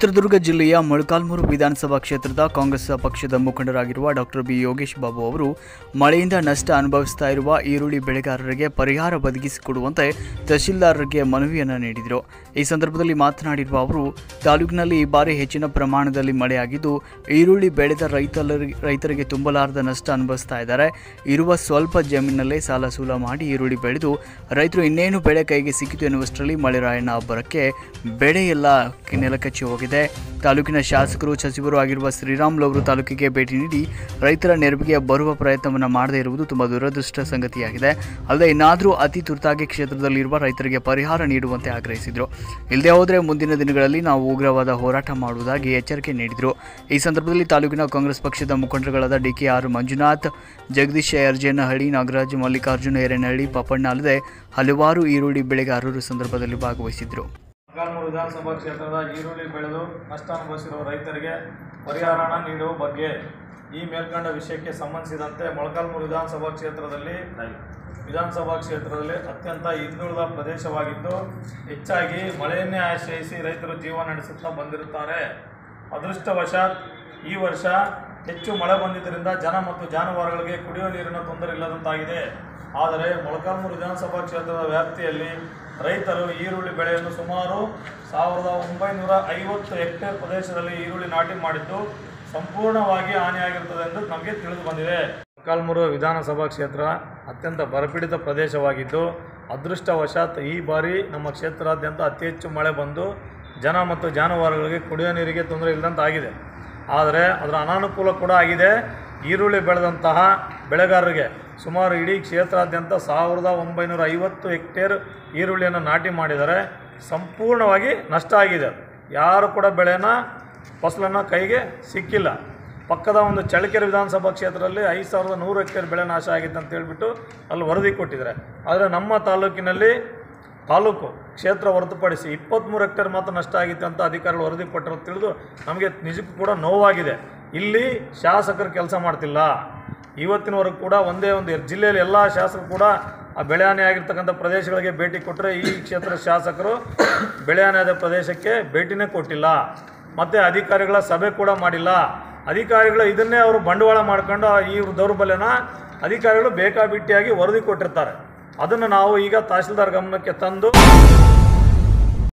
ಚಿತ್ರದುರ್ಗ ಜಿಲ್ಲೆಯ ಮೊಳಕಾಲ್ಮೂರು ವಿಧಾನಸಭಾ ಕ್ಷೇತ್ರದ ಕಾಂಗ್ರೆಸ್ ಪಕ್ಷದ ಮುಖಂಡರಾಗಿರುವ ಡಾಕ್ಟರ್ ಬಿ ಯೋಗೇಶ್ ಬಾಬು ಅವರು ಮಳೆಯಿಂದ ನಷ್ಟ ಅನುಭವಿಸ್ತಾ ಇರುವ ಈರುಳ್ಳಿ ಬೆಳೆಗಾರರಿಗೆ ಪರಿಹಾರ ಒದಗಿಸಿಕೊಡುವಂತೆ ತಹಶೀಲ್ದಾರರಿಗೆ ಮನವಿಯನ್ನು ನೀಡಿದರು ಈ ಸಂದರ್ಭದಲ್ಲಿ ಮಾತನಾಡಿರುವ ಅವರು ತಾಲೂಕಿನಲ್ಲಿ ಈ ಬಾರಿ ಹೆಚ್ಚಿನ ಪ್ರಮಾಣದಲ್ಲಿ ಮಳೆಯಾಗಿದ್ದು ಈರುಳ್ಳಿ ಬೆಳೆದ ರೈತರಿಗೆ ರೈತರಿಗೆ ತುಂಬಲಾರದ ನಷ್ಟ ಅನುಭವಿಸ್ತಾ ಇದ್ದಾರೆ ಇರುವ ಸ್ವಲ್ಪ ಜಮೀನಲ್ಲೇ ಸಾಲ ಸೂಲ ಮಾಡಿ ಈರುಳ್ಳಿ ಬೆಳೆದು ರೈತರು ಇನ್ನೇನು ಬೆಳೆ ಕೈಗೆ ಸಿಕ್ಕಿತು ಎನ್ನುವಷ್ಟರಲ್ಲಿ ಮಳೆರಾಯಣ್ಣ ಅಬ್ಬರಕ್ಕೆ ಬೆಳೆ ಎಲ್ಲ ನೆಲಕಚ್ಚಿ ಹೋಗಿದೆ ತಾಲೂಕಿನ ಶಾಸಕರು ಸಚಿವರು ಆಗಿರುವ ಶ್ರೀರಾಮ್ಲು ಅವರು ತಾಲೂಕಿಗೆ ಭೇಟಿ ನೀಡಿ ರೈತರ ನೆರವಿಗೆ ಬರುವ ಪ್ರಯತ್ನವನ್ನು ಮಾಡದೇ ಇರುವುದು ತುಂಬ ದುರದೃಷ್ಟ ಸಂಗತಿಯಾಗಿದೆ ಅಲ್ಲದೆ ಇನ್ನಾದರೂ ಅತಿ ತುರ್ತಾಗಿ ಕ್ಷೇತ್ರದಲ್ಲಿರುವ ರೈತರಿಗೆ ಪರಿಹಾರ ನೀಡುವಂತೆ ಆಗ್ರಹಿಸಿದರು ಇಲ್ಲದೆ ಹೋದರೆ ಮುಂದಿನ ದಿನಗಳಲ್ಲಿ ನಾವು ಉಗ್ರವಾದ ಹೋರಾಟ ಮಾಡುವುದಾಗಿ ಎಚ್ಚರಿಕೆ ನೀಡಿದರು ಈ ಸಂದರ್ಭದಲ್ಲಿ ತಾಲೂಕಿನ ಕಾಂಗ್ರೆಸ್ ಪಕ್ಷದ ಮುಖಂಡರುಗಳಾದ D K R Manjunath Jagadish Yarjenahalli Nagaraj Mallikarjuna Erenahalli Pappanna ಅಲ್ಲದೆ ಹಲವಾರು ಈರುಳ್ಳಿ ಬೆಳೆಗಾರರು ಸಂದರ್ಭದಲ್ಲಿ ಭಾಗವಹಿಸಿದರು ಮೊಳಕಾಲ್ಮೂರು ವಿಧಾನಸಭಾ ಕ್ಷೇತ್ರದ ಈರುಳ್ಳಿ ಬೆಳೆದು ನಷ್ಟ ಅನುಭವಿಸಿರುವ ರೈತರಿಗೆ ಪರಿಹಾರನ ನೀಡುವ ಬಗ್ಗೆ ಈ ಮೇಲ್ಕಂಡ ವಿಷಯಕ್ಕೆ ಸಂಬಂಧಿಸಿದಂತೆ ಮೊಳಕಾಲ್ಮೂರು ವಿಧಾನಸಭಾ ಕ್ಷೇತ್ರದಲ್ಲಿ ವಿಧಾನಸಭಾ ಕ್ಷೇತ್ರದಲ್ಲಿ ಅತ್ಯಂತ ಹಿಂದುಳಿದ ಪ್ರದೇಶವಾಗಿದ್ದು ಹೆಚ್ಚಾಗಿ ಮಳೆಯನ್ನೇ ಆಶ್ರಯಿಸಿ ರೈತರು ಜೀವನ ನಡೆಸುತ್ತಾ ಬಂದಿರುತ್ತಾರೆ ಅದೃಷ್ಟವಶಾತ್ ಈ ವರ್ಷ ಹೆಚ್ಚು ಮಳೆ ಬಂದಿದ್ದರಿಂದ ಜನ ಮತ್ತು ಜಾನುವಾರುಗಳಿಗೆ ಕುಡಿಯುವ ನೀರಿನ ತೊಂದರೆ ಇಲ್ಲದಂತಾಗಿದೆ ಆದರೆ ಮೊಳಕಾಲ್ಮೂರು ವಿಧಾನಸಭಾ ಕ್ಷೇತ್ರದ ವ್ಯಾಪ್ತಿಯಲ್ಲಿ ರೈತರು ಈರುಳ್ಳಿ ಬೆಳೆಯನ್ನು ಸುಮಾರು ಸಾವಿರದ ಒಂಬೈನೂರ ಐವತ್ತು ಹೆಕ್ಟೇರ್ ಪ್ರದೇಶದಲ್ಲಿ ಈರುಳ್ಳಿ ನಾಟಿ ಮಾಡಿದ್ದು ಸಂಪೂರ್ಣವಾಗಿ ಹಾನಿಯಾಗಿರುತ್ತದೆ ಎಂದು ನಮಗೆ ತಿಳಿದು ಬಂದಿದೆ ಮೊಳಕಾಲ್ಮೂರು ವಿಧಾನಸಭಾ ಕ್ಷೇತ್ರ ಅತ್ಯಂತ ಬರಪೀಡಿತ ಪ್ರದೇಶವಾಗಿದ್ದು ಅದೃಷ್ಟವಶಾತ್ ಈ ಬಾರಿ ನಮ್ಮ ಕ್ಷೇತ್ರಾದ್ಯಂತ ಅತಿ ಹೆಚ್ಚು ಮಳೆ ಬಂದು ಜನ ಮತ್ತು ಜಾನುವಾರುಗಳಿಗೆ ಕುಡಿಯೋ ನೀರಿಗೆ ತೊಂದರೆ ಇಲ್ಲದಂತಾಗಿದೆ ಆದರೆ ಅದರ ಅನಾನುಕೂಲ ಕೂಡ ಆಗಿದೆ ಈರುಳ್ಳಿ ಬೆಳೆದಂತಹ ಬೆಳೆಗಾರರಿಗೆ ಸುಮಾರು ಇಡೀ ಕ್ಷೇತ್ರಾದ್ಯಂತ ಸಾವಿರದ ಒಂಬೈನೂರ ಐವತ್ತು ಹೆಕ್ಟೇರ್ ಈರುಳ್ಳಿಯನ್ನು ನಾಟಿ ಮಾಡಿದರೆ ಸಂಪೂರ್ಣವಾಗಿ ನಷ್ಟ ಆಗಿದೆ ಯಾರು ಕೂಡ ಬೆಳೆನ ಫಸಲನ್ನು ಕೈಗೆ ಸಿಕ್ಕಿಲ್ಲ ಪಕ್ಕದ ಒಂದು ಚಳ್ಳಕೆರೆ ವಿಧಾನಸಭಾ ಕ್ಷೇತ್ರದಲ್ಲಿ ಐದು ಸಾವಿರದ ನೂರು ಹೆಕ್ಟೇರ್ ಬೆಳೆ ನಾಶ ಆಗಿದೆ ಅಂತ ಹೇಳ್ಬಿಟ್ಟು ಅಲ್ಲಿ ವರದಿ ಕೊಟ್ಟಿದ್ದಾರೆ ಆದರೆ ನಮ್ಮ ತಾಲೂಕಿನಲ್ಲಿ ತಾಲೂಕು ಕ್ಷೇತ್ರ ಹೊರತುಪಡಿಸಿ ಇಪ್ಪತ್ತ್ಮೂರು ಹೆಕ್ಟೇರ್ ಮಾತ್ರ ನಷ್ಟ ಆಗಿತ್ತು ಅಂತ ಅಧಿಕಾರಿಗಳು ವರದಿ ಕೊಟ್ಟಿರೋದು ತಿಳಿದು ನಮಗೆ ನಿಜಕ್ಕೂ ಕೂಡ ನೋವಾಗಿದೆ ಇಲ್ಲಿ ಶಾಸಕರು ಕೆಲಸ ಮಾಡ್ತಿಲ್ಲ ಇವತ್ತಿನವರೆಗೂ ಕೂಡ ಒಂದೇ ಒಂದು ಎರ್- ಜಿಲ್ಲೆಯಲ್ಲಿ ಎಲ್ಲ ಶಾಸಕರು ಕೂಡ ಆ ಬೆಳೆ ಹಾನಿ ಆಗಿರ್ತಕ್ಕಂಥ ಪ್ರದೇಶಗಳಿಗೆ ಭೇಟಿ ಕೊಟ್ಟರೆ ಈ ಕ್ಷೇತ್ರದ ಶಾಸಕರು ಬೆಳೆ ಹಾನಿಯಾದ ಪ್ರದೇಶಕ್ಕೆ ಭೇಟಿನೇ ಕೊಟ್ಟಿಲ್ಲ ಮತ್ತು ಅಧಿಕಾರಿಗಳ ಸಭೆ ಕೂಡ ಮಾಡಿಲ್ಲ ಅಧಿಕಾರಿಗಳು ಇದನ್ನೇ ಅವರು ಬಂಡವಾಳ ಮಾಡ್ಕೊಂಡು ಈ ದೌರ್ಬಲ್ಯನ ಅಧಿಕಾರಿಗಳು ಬೇಕಾಬಿಟ್ಟಿಯಾಗಿ ವರದಿ ಕೊಟ್ಟಿರ್ತಾರೆ ಅದನ್ನು ನಾವು ಈಗ ತಹಶೀಲ್ದಾರ್ ಗಮನಕ್ಕೆ ತಂದು